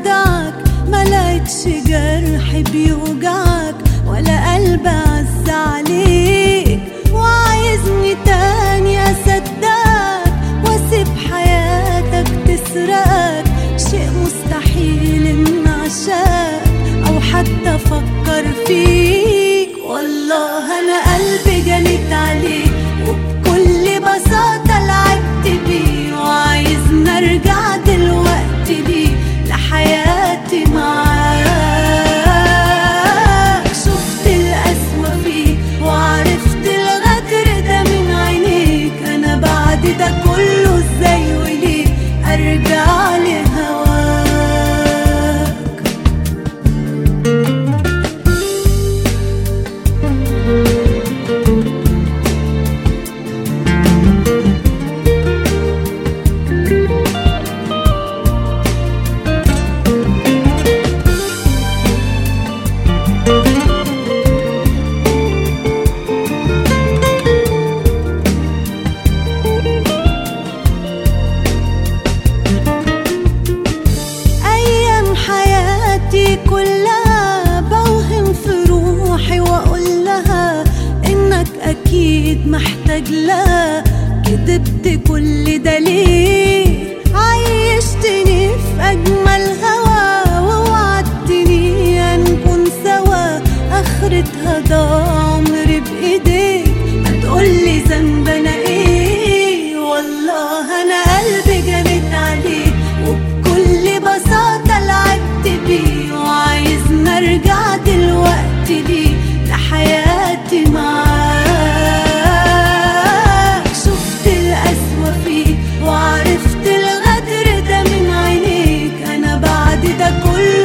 اخدعك ما لقيتش جرح بيوجعك ولا قلب عز عليك وعايزني تاني اصدقك واسيب حياتك تسرقك شيء مستحيل ان اعشاك او حتى افكر فيك والله انا قلبي جنيت عليك وبكل بساطة لعبت بيه وعايز ارجع دلوقتي ليه لحياتي معاك شفت القسوة فيك وعرفت الغدر ده من عينيك انا بعد ده كله ازاي وليه ارجع لهواك أيام حياتي كلها بوهم في روحي وأقول لها إنك أكيد محتاج لها كدبت كل ده ليه عيشتني في أجمل هوا ووعدتني هنكون سوا آخرتها ضاع عمري بإيديك ما تقولي ذنب أنا إيه والله أنا قلبي جريت عليه وبكل بساطة لعبت بيه وعايز نرجع دلوقتي ليه لحياتي معاك شفت القسوة فيك وعرفت الغدر ده من عينيك أنا بعد ده كله